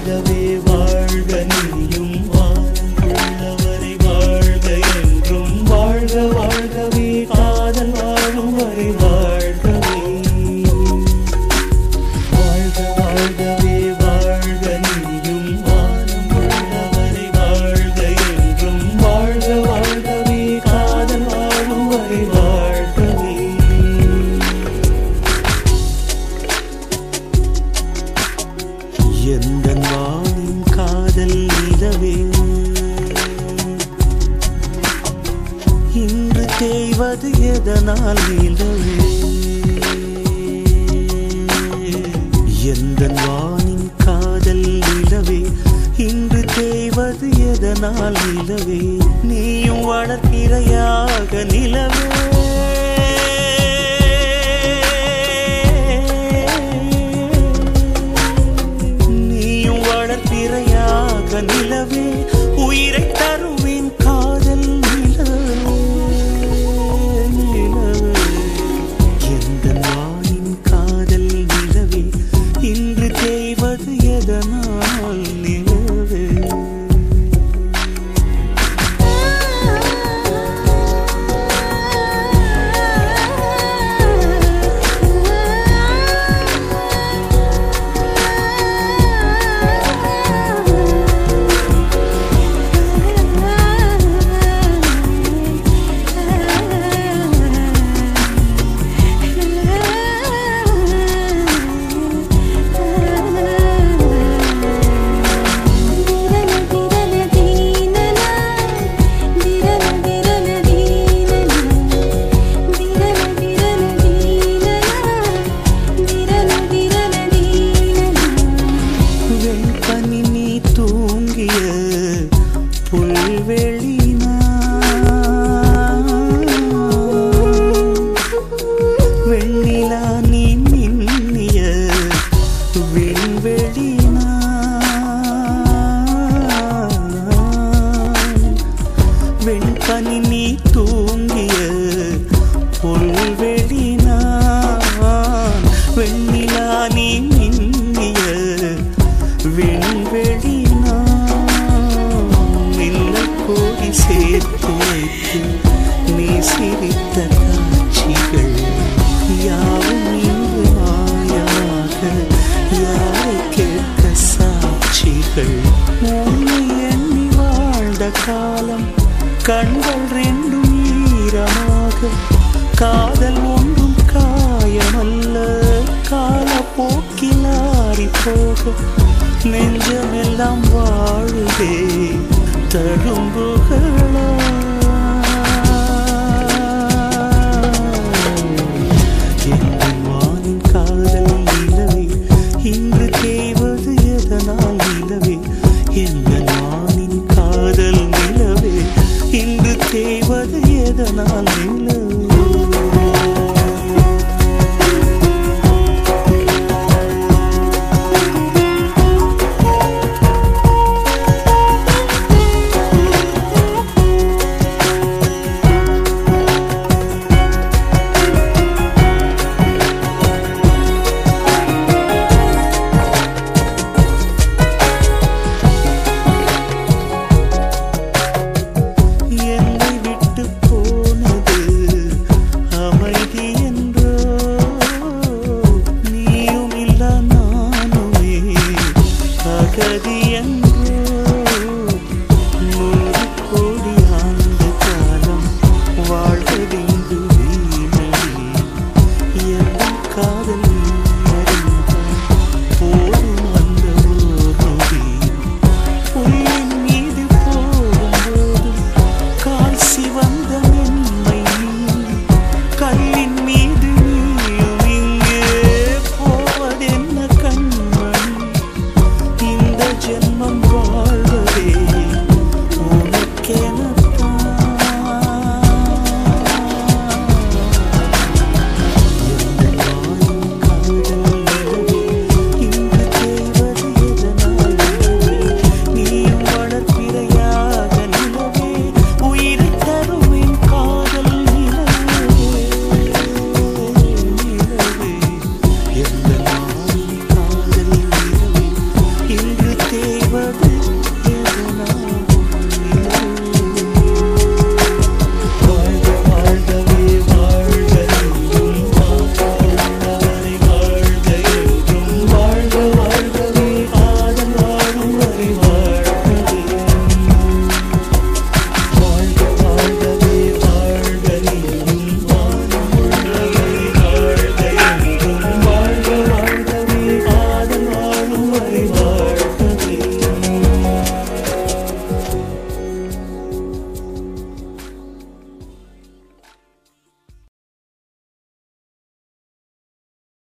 வாழ்கவே வாழ்க நீயும் வாழுள்ளவரை வாழ்க என்றும் வாழ்க வாழ்கவே காதல் வாழும் வரை வாழ்கவே வாழ்க வாழ்கவே வாழ்க நீயும் வானம் உள்ளவரை வாழ்க என்றும் வாழ்க வாழ்கவே காதல் வாழும் வரை வாழ்கவே எந்த வானின் காதல் நிலவே இன்று தேய்வது எதனால் நிலவே எந்த வானின் காதல் நிலவே இன்று தேய்வது எதனால் நிலவே நீயும் வளர்ப்பிறையாக நிலவே நீயும் வளர்ப்பிறையாக நிலவே உயிரை தருவேன் காதல் நிலவே நிலவே எந்த நாளின் காதல் நிலவே இன்று தேய்வது எதனால் நிலவே வெண்பனி நீ தூங்கிய புல்வெளினா வெண்ணிலா நீ மின்னிய விண்வெளினா வெண்பனி நீ தூங்கிய புல்வெளினா வெண்ணிலா நீ மின்னிய விண்வெளினா மின்னல் கோடி சேர்த்து வைத்து நீ சிரித்த காட்சிகள் யாவும் இன்று மாயாக யாரை கேட்க சாட்சிகள் உன்னை எண்ணி வாழ்ந்த காலம் கண்கள் ரெண்டும் ஈரமாக காதல் ஒன்றும் காயமல்ல காலப்போக்கில் ஆறி போக நெஞ்சமெல்லாம் வாழுதே தழும்புகளா எங்கள் வானின் காதல் நிலவே இன்று தேவது எதனால் நிலவே எங்கள் வானின் காதல் நிலவே இன்று தேவது எதனால் நிலவே என்னை விட்டு போனது அமைதி என்றோ நீயும் இல்ல நானுமே அகதி என்றோ